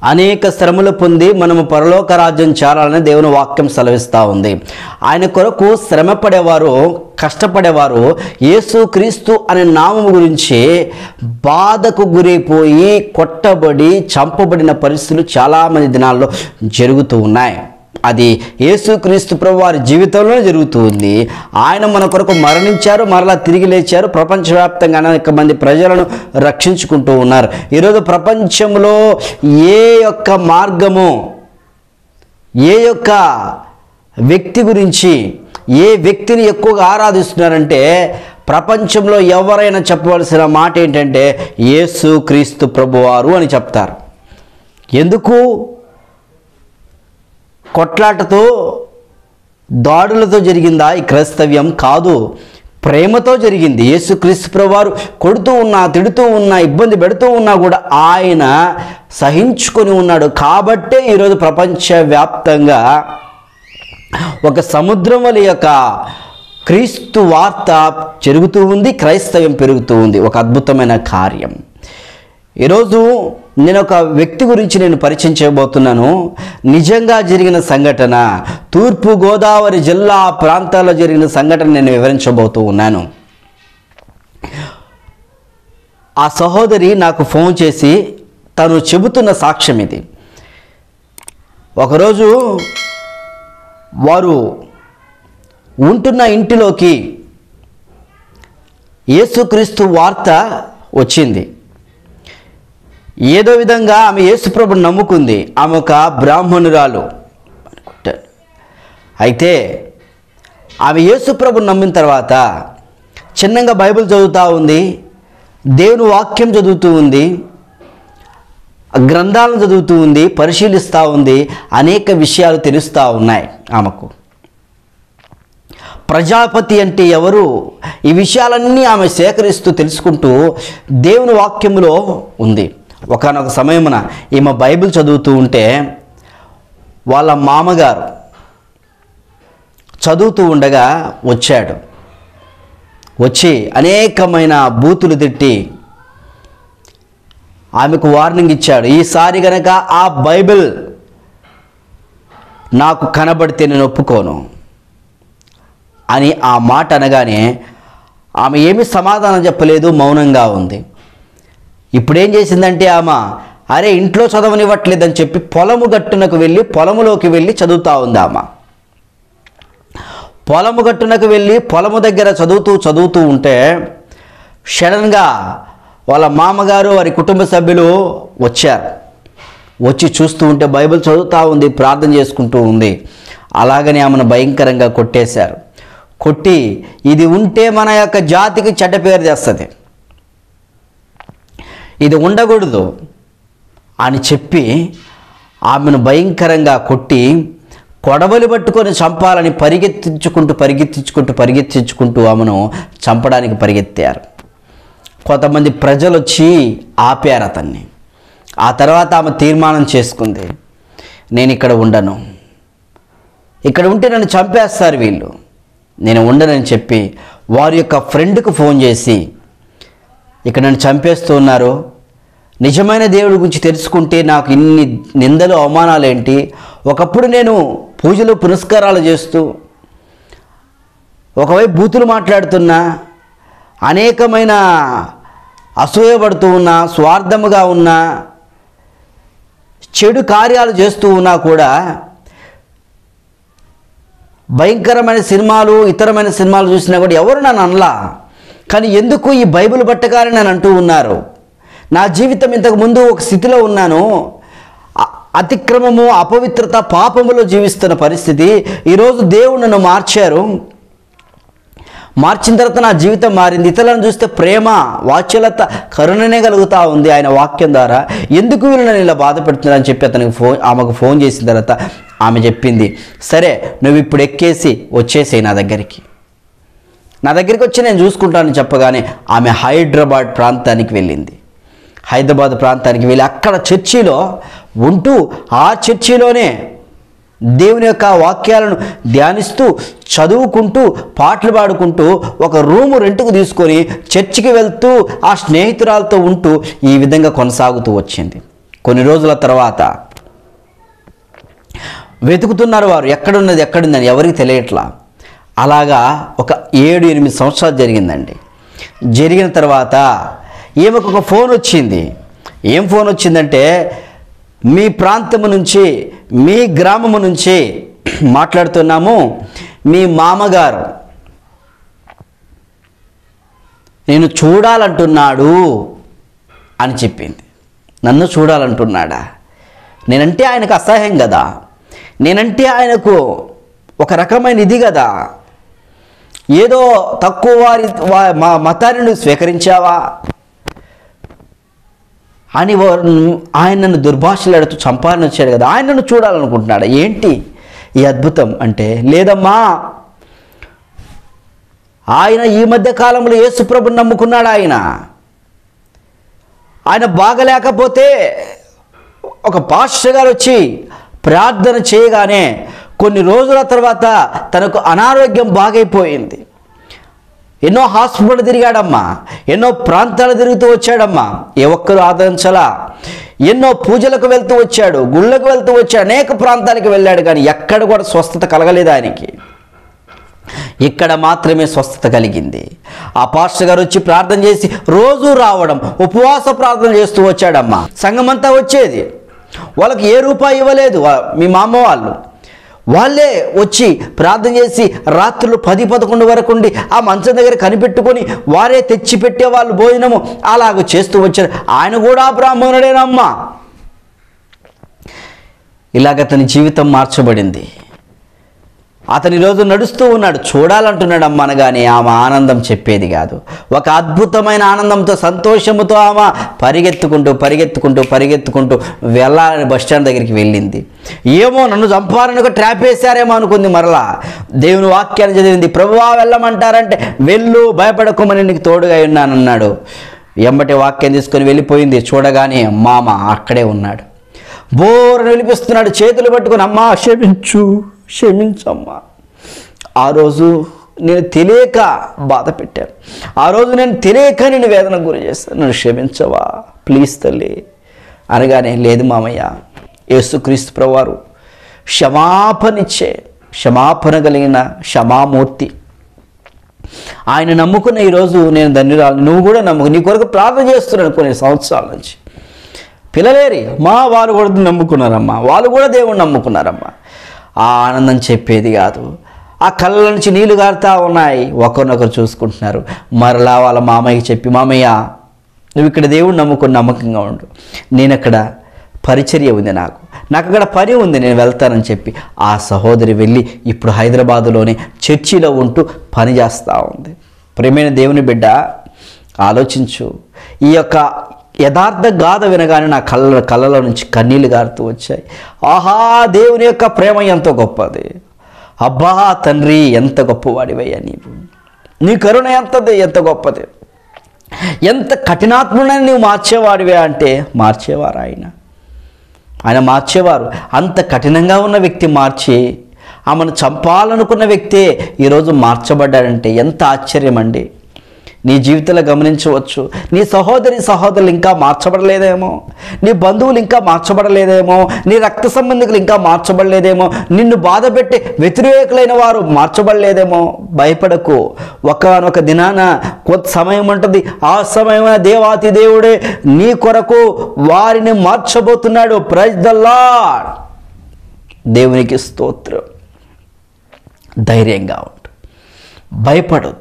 అనేక శ్రమలు పొంది మనము పరలోక రాజ్యం చేరాలని దేవుని వాక్యం సెలవిస్తూ ఉంది ఆయన కొరకు శ్రమ పడేవారు కష్టపడేవారు యేసు క్రీస్తు అనే నామము గురించి బాధకు గురైపోయి కొట్టబడి చంపబడిన పరిస్థితులు చాలామంది దినాల్లో జరుగుతూ ఉన్నాయి అది యేసుక్రీస్తు ప్రభు వారి జీవితంలో జరుగుతుంది ఆయన మన కొరకు మరణించారు మరలా తిరిగి లేచారు ప్రపంచవ్యాప్తంగా అనేక మంది ప్రజలను రక్షించుకుంటూ ఉన్నారు ఈరోజు ప్రపంచంలో ఏ యొక్క మార్గము ఏ యొక్క వ్యక్తి గురించి ఏ వ్యక్తిని ఎక్కువగా ఆరాధిస్తున్నారంటే ప్రపంచంలో ఎవరైనా చెప్పవలసిన మాట ఏంటంటే యేసు క్రీస్తు ప్రభువారు అని చెప్తారు ఎందుకు కొట్లాటతో దాడులతో జరిగిందా ఈ క్రైస్తవ్యం కాదు ప్రేమతో జరిగింది యేసుక్రీస్తు ప్రభువారు కొడుతూ ఉన్నా తిడుతూ ఉన్నా ఇబ్బంది పెడుతూ ఉన్నా కూడా ఆయన సహించుకొని ఉన్నాడు కాబట్టే ఈరోజు ప్రపంచవ్యాప్తంగా ఒక సముద్రం వలి యొక్క క్రీస్తు వార్త జరుగుతూ ఉంది క్రైస్తవ్యం పెరుగుతూ ఉంది ఒక అద్భుతమైన కార్యం ఈరోజు నేను ఒక వ్యక్తి గురించి నేను పరిచయం చేయబోతున్నాను నిజంగా జరిగిన సంఘటన తూర్పు గోదావరి జిల్లా ప్రాంతాల్లో జరిగిన సంఘటన నేను వివరించబోతూ ఉన్నాను ఆ సహోదరి నాకు ఫోన్ చేసి తను చెబుతున్న సాక్ష్యం ఇది ఒకరోజు వారు ఉంటున్న ఇంటిలోకి యేసుక్రీస్తు వార్త వచ్చింది ఏదో విధంగా ఆమె యేసుప్రభుని నమ్ముకుంది ఆమె ఒక బ్రాహ్మణురాలు అనుకుంటాను అయితే ఆమె యేసుప్రభుని నమ్మిన తర్వాత చిన్నగా బైబిల్ చదువుతూ ఉంది దేవుని వాక్యం చదువుతూ ఉంది గ్రంథాలను చదువుతూ ఉంది పరిశీలిస్తూ ఉంది అనేక విషయాలు తెలుస్తూ ఉన్నాయి ఆమెకు ప్రజాపతి అంటే ఎవరు ఈ విషయాలన్నీ ఆమె సేకరిస్తూ తెలుసుకుంటూ దేవుని వాక్యములో ఉంది ఒకనొక సమయమున ఈమె బైబిల్ చదువుతూ ఉంటే వాళ్ళ మామగారు చదువుతూ ఉండగా వచ్చాడు వచ్చి అనేకమైన బూతులు తిట్టి ఆమెకు వార్నింగ్ ఇచ్చాడు ఈసారి గనక ఆ బైబిల్ నాకు కనబడితే నేను ఒప్పుకోను అని ఆ మాట అనగానే ఆమె ఏమి సమాధానం చెప్పలేదు మౌనంగా ఉంది ఇప్పుడేం చేసిందంటే ఆమె అరే ఇంట్లో చదవనివ్వట్లేదని చెప్పి పొలము గట్టునకు వెళ్ళి పొలములోకి వెళ్ళి చదువుతూ ఉంది ఆమె పొలము గట్టునకు వెళ్ళి పొలము దగ్గర చదువుతూ చదువుతూ ఉంటే సడన్గా వాళ్ళ మామగారు వారి కుటుంబ సభ్యులు వచ్చారు వచ్చి చూస్తూ ఉంటే బైబిల్ చదువుతూ ఉంది ప్రార్థన చేసుకుంటూ ఉంది అలాగని ఆమెను భయంకరంగా కొట్టేశారు కొట్టి ఇది ఉంటే మన యొక్క జాతికి చెడ్డ పేరు తెస్తుంది ఇది ఉండకూడదు అని చెప్పి ఆమెను భయంకరంగా కొట్టి కొడవలి పట్టుకొని చంపాలని పరిగెత్తించుకుంటూ పరిగెత్తించుకుంటూ పరిగెత్తించుకుంటూ ఆమెను చంపడానికి పరిగెత్తారు కొంతమంది ప్రజలు వచ్చి ఆపారు అతన్ని ఆ తర్వాత ఆమె తీర్మానం చేసుకుంది నేను ఇక్కడ ఉండను ఇక్కడ ఉంటే నన్ను చంపేస్తారు వీళ్ళు నేను ఉండనని చెప్పి వారి యొక్క ఫ్రెండ్కు ఫోన్ చేసి ఇక్కడ నన్ను చంపేస్తూ ఉన్నారు నిజమైన దేవుడి గురించి తెలుసుకుంటే నాకు ఇన్ని నిందలు అవమానాలు ఏంటి ఒకప్పుడు నేను పూజలు పునస్కారాలు చేస్తూ ఒకవైపు బూతులు మాట్లాడుతున్నా అనేకమైన అసూయపడుతూ ఉన్నా స్వార్థముగా ఉన్నా చెడు కార్యాలు చేస్తూ ఉన్నా కూడా భయంకరమైన సినిమాలు ఇతరమైన సినిమాలు చూసినా కూడా ఎవరు నన్ను అనలా కానీ ఎందుకు ఈ బైబిల్ పట్టకాలని నన్ను అంటూ ఉన్నారు నా జీవితం ఇంతకు ముందు ఒక స్థితిలో ఉన్నాను అ- అతిక్రమము అపవిత్రత పాపములో జీవిస్తున్న పరిస్థితి ఈరోజు దేవుడు నన్ను మార్చారు మార్చిన తర్వాత నా జీవితం మారింది ఇతరులను చూస్తే ప్రేమ వాత్సల్యత కరుణనే కలుగుతూ ఉంది ఆయన వాక్యం ద్వారా ఎందుకు వీళ్ళు నన్ను ఇలా బాధ పెడుతున్నారని చెప్పి అతనికి ఫోన్ ఆమెకు ఫోన్ చేసిన తర్వాత ఆమె చెప్పింది సరే నువ్వు ఇప్పుడు ఎక్కేసి వచ్చేసేయి నా దగ్గరికి నా దగ్గరికి వచ్చి నేను చూసుకుంటానని చెప్పగానే ఆమె హైదరాబాద్ ప్రాంతానికి వెళ్ళింది హైదరాబాద్ ప్రాంతానికి వెళ్ళి అక్కడ చర్చిలో ఉంటూ ఆ చర్చిలోనే దేవుని యొక్క వాక్యాలను ధ్యానిస్తూ చదువుకుంటూ పాటలు పాడుకుంటూ ఒక రూము రెంట్కు తీసుకొని చర్చికి వెళ్తూ ఆ స్నేహితురాలతో ఉంటూ ఈ విధంగా కొనసాగుతూ వచ్చింది కొన్ని రోజుల తర్వాత వెతుకుతున్నారు వారు ఎక్కడున్నది ఎక్కడుందని ఎవరికి తెలియట్లా అలాగా ఒక ఏడు ఎనిమిది సంవత్సరాలు జరిగిందండి జరిగిన తర్వాత ఈమెకు ఒక ఫోన్ వచ్చింది ఏం ఫోన్ వచ్చిందంటే మీ ప్రాంతము నుంచి మీ గ్రామము నుంచి మాట్లాడుతున్నాము మీ మామగారు నేను చూడాలంటున్నాడు అని చెప్పింది నన్ను చూడాలంటున్నాడా నేనంటే ఆయనకు అసహ్యం కదా నేనంటే ఆయనకు ఒక రకమైన ఇది కదా ఏదో తక్కువ వారి వా- మా మతాన్ని నువ్వు స్వీకరించావా అని వారు ఆయన నన్ను దుర్భాషలాడుతూ చంపాలని వచ్చాడు కదా ఆయన నన్ను చూడాలనుకుంటున్నాడు ఏంటి ఈ అద్భుతం అంటే లేదమ్మా ఆయన ఈ మధ్య కాలంలో యేసుప్రభుని నమ్ముకున్నాడు ఆయన ఆయన బాగలేకపోతే ఒక పాస్టర్ గారు వచ్చి ప్రార్థన చేయగానే కొన్ని రోజుల తర్వాత తనకు అనారోగ్యం బాగైపోయింది ఎన్నో హాస్పిటల్ తిరిగాడమ్మా ఎన్నో ప్రాంతాలు తిరుగుతూ వచ్చాడమ్మా ఏ ఒక్కరు ఆదరించలా ఎన్నో పూజలకు వెళ్తూ వచ్చాడు గుళ్ళకు వెళ్తూ వచ్చాడు అనేక ప్రాంతాలకు వెళ్ళాడు కానీ ఎక్కడ కూడా స్వస్థత కలగలేదు ఆయనకి ఇక్కడ మాత్రమే స్వస్థత కలిగింది ఆ పాస్టర్ గారు వచ్చి ప్రార్థన చేసి రోజు రావడం ఉపవాస ప్రార్థన చేస్తూ వచ్చాడమ్మా సంఘమంతా వచ్చేది వాళ్ళకి ఏ రూపాయి ఇవ్వలేదు వా- మీ మామ వాళ్ళు వాళ్ళే వచ్చి ప్రార్థన చేసి రాత్రులు పది పదకొండు వరకు ఉండి ఆ మంచం దగ్గర కనిపెట్టుకొని వారే తెచ్చి పెట్టేవాళ్ళు భోజనము అలాగ చేస్తూ వచ్చారు ఆయన కూడా బ్రాహ్మణుడేనమ్మా ఇలాగ అతని జీవితం మార్చబడింది అతని రోజు నడుస్తూ ఉన్నాడు చూడాలంటున్నాడు అమ్మ అనగానే ఆమె ఆనందం చెప్పేది కాదు ఒక అద్భుతమైన ఆనందంతో సంతోషముతో ఆమె పరిగెత్తుకుంటూ పరిగెత్తుకుంటూ పరిగెత్తుకుంటూ వెళ్ళాలని బస్టాండ్ దగ్గరికి వెళ్ళింది ఏమో నన్ను చంపాలని ఒక ట్రాప్ వేశారేమో అనుకుంది మరలా దేవుని వాక్యాన్ని చదివింది ప్రభువా వెళ్ళమంటారంటే వెళ్ళు భయపడకోమని నీకు తోడుగా ఉన్నానన్నాడు ఎంబటి వాక్యం తీసుకొని వెళ్ళిపోయింది చూడగానే మామ అక్కడే ఉన్నాడు బోరని విలిపిస్తున్నాడు చేతులు పట్టుకుని అమ్మా క్షమించు క్షమించమ్మా ఆ రోజు నేను తెలియక బాధ పెట్టాను ఆ రోజు నేను తెలియక నేను వేదనకు గురి చేస్తాను నన్ను క్షమించవా ప్లీజ్ తల్లి అనగానే లేదు మామయ్య యేసుక్రీస్తు ప్రభువారు క్షమాపణిచ్చే క్షమాపణ కలిగిన క్షమామూర్తి ఆయన నమ్ముకున్న ఈరోజు నేను ధన్యురాలు నువ్వు కూడా నమ్ముకు నీ కొరకు ప్రార్థన చేస్తున్నాను కొన్ని సంవత్సరాల నుంచి పిల్లలేరి మా వాళ్ళు కూడా నమ్ముకున్నారమ్మా వాళ్ళు కూడా దేవుణ్ణి నమ్ముకున్నారమ్మా ఆ ఆనందం చెప్పేది కాదు ఆ కళ్ళ నుంచి నీళ్లు గారుతా ఉన్నాయి ఒకరినొకరు చూసుకుంటున్నారు మరలా వాళ్ళ మామయ్యకి చెప్పి మామయ్య నువ్వు ఇక్కడ దేవుణ్ణి నమ్ముకుని నమ్మకంగా ఉండు నేను అక్కడ పరిచర్య ఉంది నాకు నాకు అక్కడ పని ఉంది నేను వెళ్తానని చెప్పి ఆ సహోదరి వెళ్ళి ఇప్పుడు హైదరాబాదులోనే చర్చిలో ఉంటూ పని చేస్తూ ఉంది ప్రేమైన దేవుని బిడ్డ ఆలోచించు ఈ యొక్క యథార్థ గాథ వినగానే నా కళ్ళ కళ్ళలో నుంచి కన్నీళ్లు గారుతూ వచ్చాయి ఆహా దేవుని యొక్క ప్రేమ ఎంతో గొప్పది అబ్బా తండ్రి ఎంత గొప్పవాడివయ్యా నీవు నీ కరుణ ఎంతది ఎంత గొప్పది ఎంత కఠినాత్ముడని నువ్వు మార్చేవాడివే అంటే మార్చేవారు ఆయన ఆయన మార్చేవారు అంత కఠినంగా ఉన్న వ్యక్తి మార్చి ఆమెను చంపాలనుకున్న వ్యక్తే ఈరోజు మార్చబడ్డాడంటే ఎంత ఆశ్చర్యం అండి నీ జీవితంలో గమనించవచ్చు నీ సహోదరి సహోదరులు ఇంకా మార్చబడలేదేమో నీ బంధువులు ఇంకా మార్చబడలేదేమో నీ రక్త సంబంధికులు ఇంకా మార్చబడలేదేమో నిన్ను బాధ పెట్టి వ్యతిరేకులైన వారు మార్చబడలేదేమో భయపడకు ఒకనొక దినాన కొంత సమయం ఉంటుంది ఆ సమయమైన దేవాతి దేవుడే నీ కొరకు వారిని మార్చబోతున్నాడు ప్రైజ్ ద లాడ్ దేవునికి స్తోత్రం ధైర్యంగా ఉండు భయపడొద్దు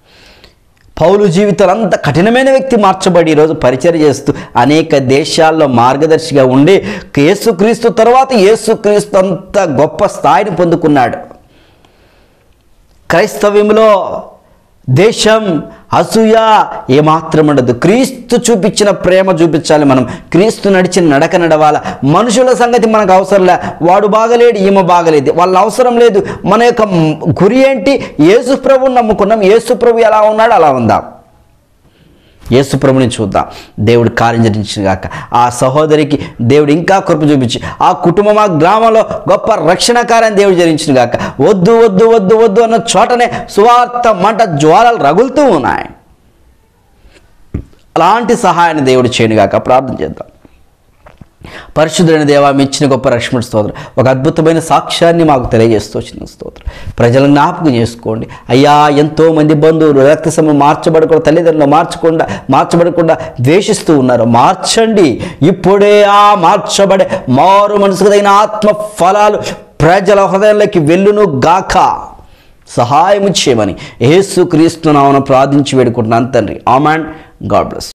పౌలు జీవితాలు అంత కఠినమైన వ్యక్తి మార్చబడి ఈరోజు పరిచయం చేస్తూ అనేక దేశాల్లో మార్గదర్శిగా ఉండి యేసుక్రీస్తు తర్వాత యేసుక్రీస్తు అంత గొప్ప స్థాయిని పొందుకున్నాడు క్రైస్తవ్యంలో దేశం అసూయ ఏమాత్రం ఉండదు క్రీస్తు చూపించిన ప్రేమ చూపించాలి మనం క్రీస్తు నడిచిన నడక నడవాల మనుషుల సంగతి మనకు అవసరం లే వాడు బాగలేడు ఈమె బాగలేదు వాళ్ళ అవసరం లేదు మన యొక్క గురి ఏంటి యేసు ప్రభుని నమ్ముకున్నాం యేసు ప్రభు ఎలా ఉన్నాడు అలా ఉందాం యేసు ప్రభుని చూద్దాం దేవుడు కార్యం జరిగించిన గాక ఆ సహోదరికి దేవుడు ఇంకా కృప చూపించి ఆ కుటుంబం ఆ గ్రామంలో గొప్ప రక్షణ కార్యం దేవుడు జరిగించిన గాక వద్దు వద్దు వద్దు వద్దు అన్న చోటనే సువార్త మంట జ్వాలలు రగులుతూ ఉన్నాయి అలాంటి సహాయాన్ని దేవుడు చేయనుగాక ప్రార్థన చేద్దాం పరిశుద్ధుడైన దేవా మీ ఇచ్చిన గొప్ప రక్షణ స్తోత్రం ఒక అద్భుతమైన సాక్ష్యాన్ని మాకు తెలియజేస్తూ వచ్చిన స్తోత్రం ప్రజలను జ్ఞాపకం చేసుకోండి అయ్యా ఎంతో మంది బంధువులు రక్త సమయం మార్చబడకుండా తల్లిదండ్రులు మార్చకుండా మార్చబడకుండా ద్వేషిస్తూ ఉన్నారు మార్చండి ఇప్పుడే ఆ మార్చబడే మారు మనసుకదైన ఆత్మ ఫలాలు ప్రజల హృదయంలోకి వెళ్ళును గాక సహాయం చేయమని యేసు క్రీస్తు నామను ప్రార్థించి వేడుకుంటున్నాను తండ్రి ఆమాండ్ గాడ్ బ్లెస్